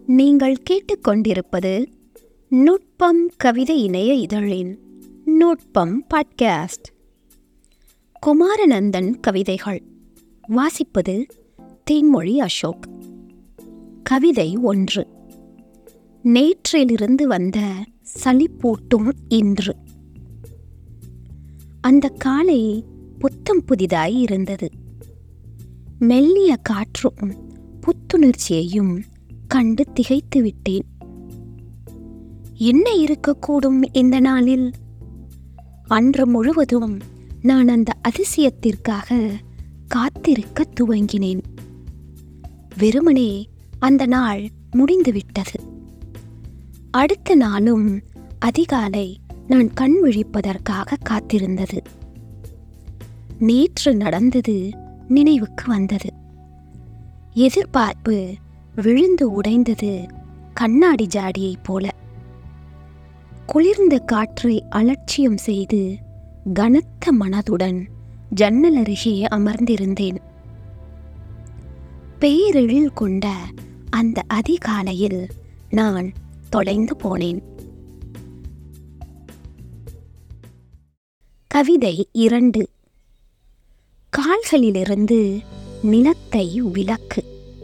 நீங்கள் கேட்டுக்கொண்டிருப்பது நுட்பம் கவிதை இணைய இதழின் நுட்பம் பாட்காஸ்ட் குமாரநந்தன் கவிதைகள் வாசிப்பது தேன்மொழி அசோக் கவிதை ஒன்று நேற்றிலிருந்து வந்த சளிப்பூட்டும் இன்று அந்த காலை புத்தம் புதிதாய் இருந்தது மெல்லிய காற்றும் புத்துணர்ச்சியையும் கண்டு திகைத்து விட்டேன் என்ன இருக்கக்கூடும் இந்த நாளில் அன்று முழுவதும் நான் அந்த அதிசயத்திற்காக காத்திருக்க துவங்கினேன் வெறுமனே அந்த நாள் முடிந்துவிட்டது அடுத்த நாளும் அதிகாலை நான் கண் விழிப்பதற்காக காத்திருந்தது நேற்று நடந்தது நினைவுக்கு வந்தது எதிர்பார்ப்பு விழுந்து உடைந்தது கண்ணாடி ஜாடியைப் போல குளிர்ந்த காற்றை அலட்சியம் செய்து கனத்த மனதுடன் ஜன்னல் அருகே அமர்ந்திருந்தேன் பேரெழில் கொண்ட அந்த அதிகாலையில் நான் தொலைந்து போனேன் கவிதை இரண்டு கால்களிலிருந்து நிலத்தை விலக்கு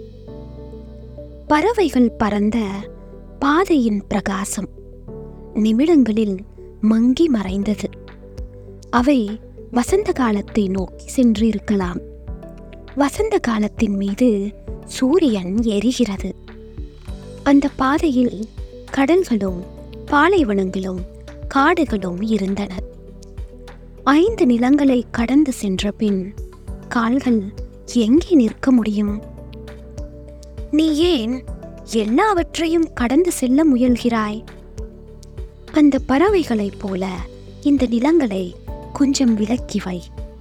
பறவைகள் பறந்த பாதையின் பிரகாசம் நிமிடங்களில் மங்கி மறைந்தது அவை வசந்த காலத்தை நோக்கி சென்றிருக்கலாம் வசந்த காலத்தின் மீது சூரியன் எரிகிறது அந்த பாதையில் கடல்களும் பாலைவனங்களும் காடுகளும் இருந்தன ஐந்து நிலங்களை கடந்து சென்ற பின் கால்கள் எங்கே நிற்க முடியும் நீ ஏன் எல்லாவற்றையும் கடந்து செல்ல முயல்கிறாய் அந்த பறவைகளைப் போல இந்த நிலங்களை கொஞ்சம் விலக்கி வை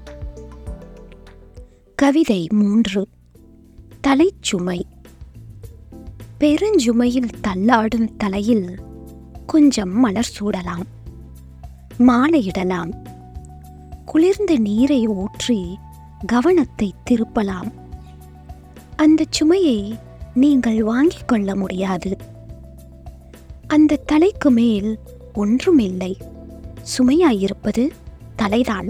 கவிதை மூன்று தலைச்சுமை பெருஞ்சுமையில் தள்ளாடும் தலையில் கொஞ்சம் மலர் சூடலாம் மாலையிடலாம் குளிர்ந்த நீரை ஊற்றி கவனத்தை திருப்பலாம் அந்த சுமையை நீங்கள் வாங்கிக் கொள்ள முடியாது அந்த தலைக்கு மேல் ஒன்றுமில்லை சுமையாயிருப்பது தலைதான்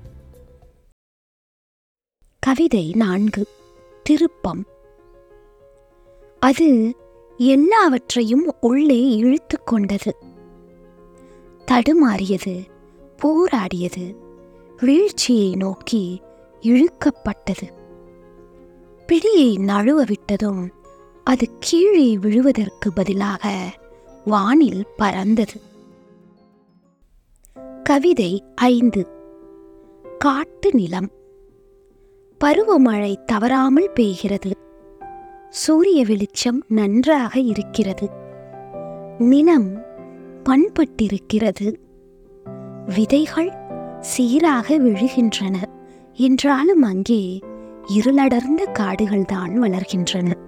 கவிதை நான்கு திருப்பம் அது எல்லாவற்றையும் உள்ளே இழுத்து கொண்டது தடுமாறியது போராடியது வீழ்ச்சியை நோக்கி இழுக்கப்பட்டது பிடியை நழுவ விட்டதும் அது கீழே விழுவதற்கு பதிலாக வானில் பறந்தது கவிதை ஐந்து காட்டு நிலம் பருவமழை தவறாமல் பெய்கிறது சூரிய வெளிச்சம் நன்றாக இருக்கிறது நிலம் பண்பட்டிருக்கிறது விதைகள் சீராக விழுகின்றன என்றாலும் அங்கே இருளடர்ந்த காடுகள்தான் வளர்கின்றன